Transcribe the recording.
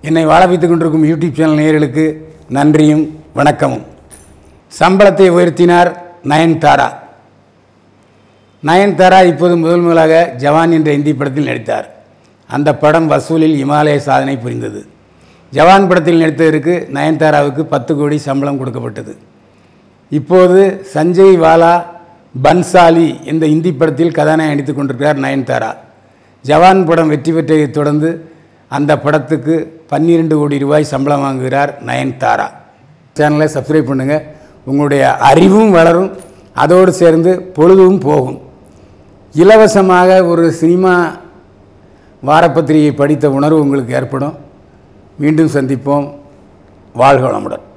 என்னை வாழ வைத்துக் கொண்டிருக்கும் யூடியூப் சேனல் நேயர்களுக்கு நன்றியும் வணக்கமும் சம்பளத்தை உயர்த்தினார் நயன்தாரா நயன்தாரா இப்போது முதல் முதலாக ஜவான் என்ற இந்தி படத்தில் நடித்தார் அந்த படம் வசூலில் இமாலய சாதனை புரிந்தது ஜவான் படத்தில் நடித்ததற்கு நயன்தாராவுக்கு பத்து கோடி சம்பளம் கொடுக்கப்பட்டது இப்போது சஞ்சய் வாலா பன்சாலி என்ற இந்தி படத்தில் கதாநாயகன் நடித்துக் கொண்டிருக்கிறார் நயன்தாரா ஜவான் படம் வெற்றி பெற்றதைத் தொடர்ந்து அந்த படத்துக்கு பன்னிரெண்டு கோடி ரூபாய் சம்பளம் வாங்குகிறார் நயன்தாரா சேனலை சப்ஸ்கிரைப் பண்ணுங்கள் உங்களுடைய அறிவும் வளரும் அதோடு சேர்ந்து பொழுதும் போகும் இலவசமாக ஒரு சினிமா வாரப்பத்திரிகை படித்த உணர்வு உங்களுக்கு ஏற்படும் மீண்டும் சந்திப்போம் வாழ்க வளமுடன்